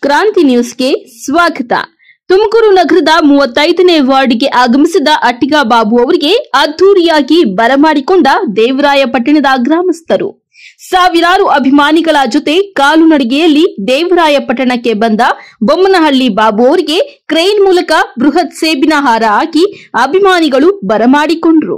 ಕ್ರಾಂತಿ ನ್ಯೂಸ್ಗೆ ಸ್ವಾಗತ ತುಮಕೂರು ನಗರದ ಮೂವತ್ತೈದನೇ ವಾರ್ಡ್ಗೆ ಆಗಮಿಸಿದ ಅಟ್ಟಿಗ ಬಾಬು ಅವರಿಗೆ ಅದ್ದೂರಿಯಾಗಿ ಬರಮಾಡಿಕೊಂಡ ದೇವರಾಯಪಟ್ಟಣದ ಗ್ರಾಮಸ್ಥರು ಸಾವಿರಾರು ಅಭಿಮಾನಿಗಳ ಜೊತೆ ಕಾಲುನಡಿಗೆಯಲ್ಲಿ ದೇವರಾಯಪಟ್ಟಣಕ್ಕೆ ಬಂದ ಬೊಮ್ಮನಹಳ್ಳಿ ಬಾಬು ಅವರಿಗೆ ಕ್ರೇನ್ ಮೂಲಕ ಬೃಹತ್ ಸೇಬಿನ ಹಾರ ಹಾಕಿ ಅಭಿಮಾನಿಗಳು ಬರಮಾಡಿಕೊಂಡ್ರು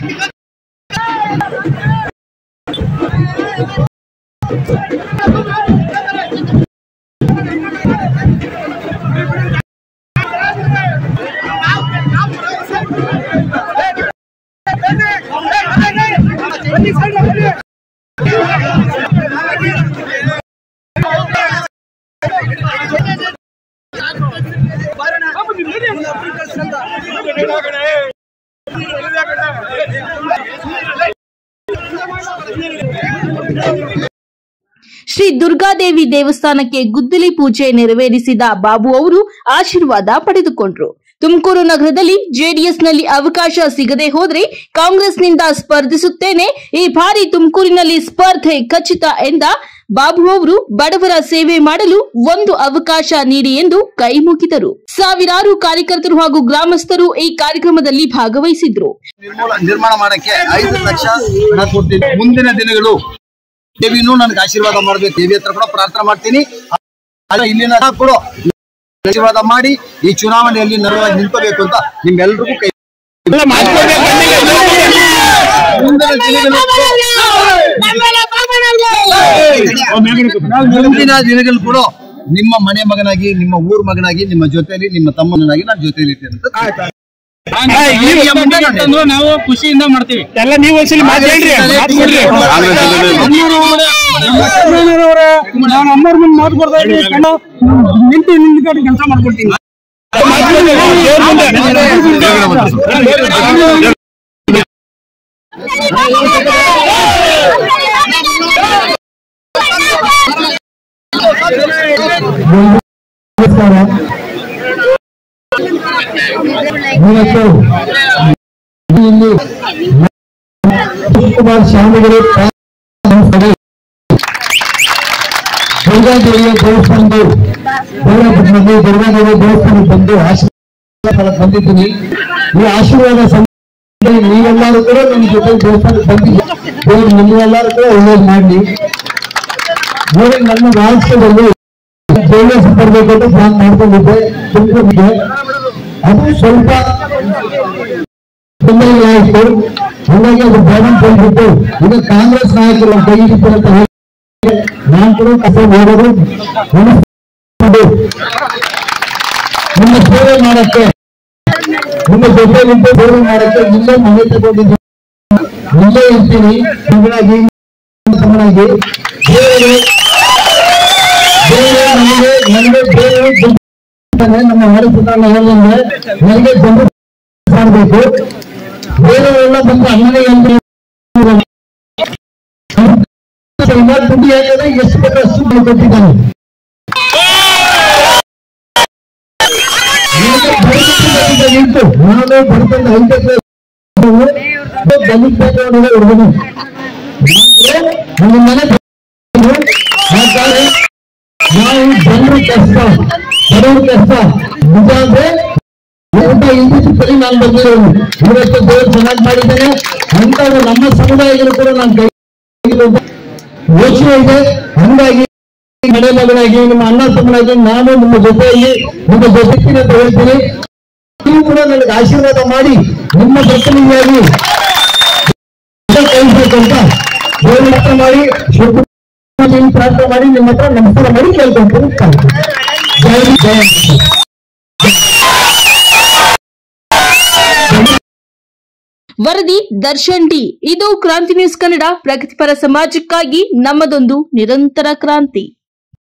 ಶ್ರೀ ದುರ್ಗಾದೇವಿ ದೇವಸ್ಥಾನಕ್ಕೆ ಗುದ್ದಲಿ ಪೂಜೆ ನೆರವೇರಿಸಿದ ಬಾಬು ಅವರು ಆಶೀರ್ವಾದ ಪಡೆದುಕೊಂಡ್ರು ತುಮಕೂರು ನಗರದಲ್ಲಿ ಜೆಡಿಎಸ್ನಲ್ಲಿ ಅವಕಾಶ ಸಿಗದೆ ಹೋದ್ರೆ ಕಾಂಗ್ರೆಸ್ನಿಂದ ಸ್ಪರ್ಧಿಸುತ್ತೇನೆ ಈ ಬಾರಿ ತುಮಕೂರಿನಲ್ಲಿ ಸ್ಪರ್ಧೆ ಖಚಿತ ಎಂದ ಬಾಬು ಅವರು ಬಡವರ ಸೇವೆ ಮಾಡಲು ಒಂದು ಅವಕಾಶ ನೀಡಿ ಎಂದು ಕೈ ಮುಗಿದರು ಸಾವಿರಾರು ಕಾರ್ಯಕರ್ತರು ಹಾಗೂ ಗ್ರಾಮಸ್ಥರು ಈ ಕಾರ್ಯಕ್ರಮದಲ್ಲಿ ಭಾಗವಹಿಸಿದ್ರು ನಿರ್ಮೂಲ ನಿರ್ಮಾಣ ಮಾಡಕ್ಕೆ ಐದು ಲಕ್ಷ ಹಣ ಕೊಡ್ತೀನಿ ಮುಂದಿನ ದಿನಗಳು ದೇವಿನೂ ನನಗೆ ಆಶೀರ್ವಾದ ಮಾಡ್ಬೇಕು ದೇವಿ ಹತ್ರ ಕೂಡ ಪ್ರಾರ್ಥನೆ ಮಾಡ್ತೀನಿ ಆದ್ರೆ ಇಲ್ಲಿನ ಕೂಡ ಆಶೀರ್ವಾದ ಮಾಡಿ ಈ ಚುನಾವಣೆಯಲ್ಲಿ ನರವಾಗಿ ನಿಂತ್ಕೋಬೇಕು ಅಂತ ನಿಮ್ಗೆಲ್ರಿಗೂ ಕೈ ಮುಂದಿನ ದಿನಗಳು ಮುಂದಿನ ದಿನಗಳು ಕೂಡ ನಿಮ್ಮ ಮನೆ ಮಗನಾಗಿ ನಿಮ್ಮ ಊರ್ ಮಗನಾಗಿ ನಿಮ್ಮ ಜೊತೆಲಿ ನಿಮ್ಮ ತಮ್ಮನಾಗಿ ನಾನು ಜೊತೆಲಿ ಇರ್ತೇನೆ ಅಂತ ತಂದ್ರು ನಾವು ಖುಷಿಯಿಂದ ಮಾಡ್ತೀವಿ ಎಲ್ಲ ನೀವು ಒಂದ್ಸಲಿ ಮಾತು ಹೇಳ್ರಿ ಮಾತು ಕೊಡ್ರಿ ನಾನು ಅಮ್ಮವ್ರ ಮುಂದೆ ಮಾತು ಕೊಡ್ತಾ ಇದ್ದೀನಿ ಕಣ್ಣು ನಿಂತು ನಿಂತ್ಕೊಂಡು ಕೆಲಸ ಮಾಡ್ಕೊಡ್ತೀನಿ ಇವತ್ತು ಇಲ್ಲಿ ಕುಮಾರ್ ಸ್ವಾಮಿಗಳು ದುರ್ಗಾದೇವಿಯ ದೇವಸ್ಥಾನದ ದುರ್ಗಾಪಟ್ಟಣದಲ್ಲಿ ದುರ್ಗಾದೇವಿಯ ದೇವಸ್ಥಾನಕ್ಕೆ ಬಂದು ಆಶೀರ್ವಾದ ಬಂದಿದ್ದೀನಿ ಈ ಆಶೀರ್ವಾದ ಸಂದರ್ಭದಲ್ಲಿ ನೀವೆಲ್ಲರೂ ಕೂಡ ನನ್ನ ಜೊತೆ ದೇವಸ್ಥಾನಕ್ಕೆ ಬಂದಿದ್ದೀವಿ ದೇವರು ನಿಮ್ಮೆಲ್ಲರೂ ಕೂಡ ಒಳ್ಳೇದು ಮಾಡಲಿ ನೋಡಿ ನನ್ನ ರಾಷ್ಟ್ರದಲ್ಲಿ ಜೆಡಿಎಸ್ ಬರಬೇಕು ಅಂತ ಪ್ಲಾನ್ ಮಾಡ್ಕೊಂಡಿದ್ದೆ ತಿಳ್ಕೊಂಡಿದ್ದೆ ಅದು ಸ್ವಲ್ಪ ತೊಂದರೆ ಆಯಿತು ಹಾಗಾಗಿ ಅದು ಬೇಡ ಅಂತ ಹೇಳ್ಬಿಟ್ಟು ಈಗ ಕಾಂಗ್ರೆಸ್ ನಾಯಕರು ಕೈ ಹಿಡಿತಾರೆ ಅಂತ ಹೇಳಿ ನಾನು ಕೂಡ ಕಸ ಹೋಗೋದು ಉಳಿಸ್ಕೊಂಡು ನಿಮ್ಮ ಸೇವೆ ಮಾಡಕ್ಕೆ ನಿಮ್ಮ ಜೊತೆ ನಿಂತು ಸೇವೆ ಮಾಡಕ್ಕೆ ಇಲ್ಲೇ ಮನೆ ತಗೊಂಡಿದ್ದೀನಿ ಇಲ್ಲೇ ಇರ್ತೀನಿ ಮಗನಾಗಿ ತಮ್ಮನಾಗಿ ದೇವರು ದೇವರು ನಮಗೆ ನನಗೆ ದೇವರು ದುಡ್ಡು ಕೊಡ್ತಾನೆ. ನಮ್ಮ ವಾರಸುದಾನ ಹೇಳಿದ್ರೆ ನನಗೆ ಜನರು ಮಾಡಬೇಕು ಬೇರೆಯವರೆಲ್ಲ ಬಂದು ಅಣ್ಣನೇ ಅಂದ್ರೆ ದುಡ್ಡು ಯಾಕಂದ್ರೆ ಎಷ್ಟು ಬೇಕೋ ಅಷ್ಟು ದುಡ್ಡು ಕೊಟ್ಟಿದ್ದಾನೆ ನನಗೆ ಬಡತನದಿಂದ ನಿಂತು ನಾನು ಬಡತನ ಐದಕ್ಕೆ ದಲಿತ ಬೇಕವನಿಗೆ ಹುಡುಗನು ನನ್ನ ಮನೆ ಹಾಗಾಗಿ ನಾವು ಜನರು ಕಷ್ಟ ಬಡವ್ರ ಕಷ್ಟ ನಿಜ ಅಂದ್ರೆ ಊಟ ಇಂಗ್ಲಿಷ್ ಸರಿ ನಾನು ಬಂದಿರೋನು ಇವತ್ತು ದೇವರು ಚೆನ್ನಾಗಿ ಮಾಡಿದ್ದೇನೆ ಅಂತವ್ರು ನಮ್ಮ ಸಮುದಾಯಗಳು ಕೂಡ ನಾನು ಕೈ ಹಿಡಿದು ಯೋಚನೆ ಇದೆ ಹಂಗಾಗಿ ಮನೆ ಮಗನಾಗಿ ನಿಮ್ಮ ಅಣ್ಣ ತಮ್ಮನಾಗಿ ನಾನು ನಿಮ್ಮ ಜೊತೆಯಲ್ಲಿ ನಿಮ್ಮ ಜೊತೆಗಿನ ಅಂತ ಹೇಳ್ತೀನಿ ನೀವು ಕೂಡ ನನಗೆ ಆಶೀರ್ವಾದ ಮಾಡಿ ನಿಮ್ಮ ಪ್ರತಿನಿಧಿಯಾಗಿ ಕಳಿಸ್ಬೇಕು ಅಂತ ದೇವರ ಮಾಡಿ ಶುಭ ಪ್ರಾರ್ಥನೆ ಮಾಡಿ ನಿಮ್ಮ ಹತ್ರ ನಮಸ್ಕಾರ ಮಾಡಿ ಕೇಳ್ಕೊಂತೀನಿ ಜೈ ಜಯ ವರದಿ ದರ್ಶನ್ ಡಿ ಇದು ಕ್ರಾಂತಿ ನ್ಯೂಸ್ ಕನ್ನಡ ಪ್ರಗತಿಪರ ಸಮಾಜಕ್ಕಾಗಿ ನಮ್ಮದೊಂದು ನಿರಂತರ ಕ್ರಾಂತಿ